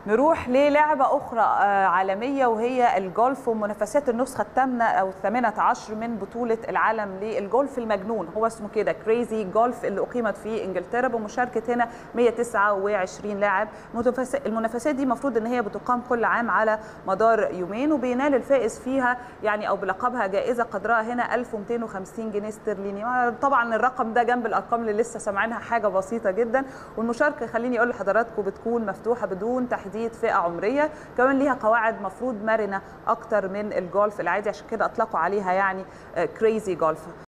نروح للعبة أخرى عالمية وهي الجولف ومنافسات النسخة الثامنة أو الثامنة عشر من بطولة العالم للجولف المجنون هو اسمه كده كريزي جولف اللي أقيمت في إنجلترا بمشاركة هنا 129 لاعب المنافسات دي المفروض إن هي بتقام كل عام على مدار يومين وبينال الفائز فيها يعني أو بلقبها جائزة قدرها هنا 1250 جنيه استرليني طبعا الرقم ده جنب الأرقام اللي لسه سامعينها حاجة بسيطة جدا والمشاركة خليني أقول لحضراتكم بتكون مفتوحة بدون تحديد تحديد فئه عمريه كمان ليها قواعد مفروض مرنه اكتر من الجولف العادي عشان كده اطلقوا عليها يعني كريزي جولف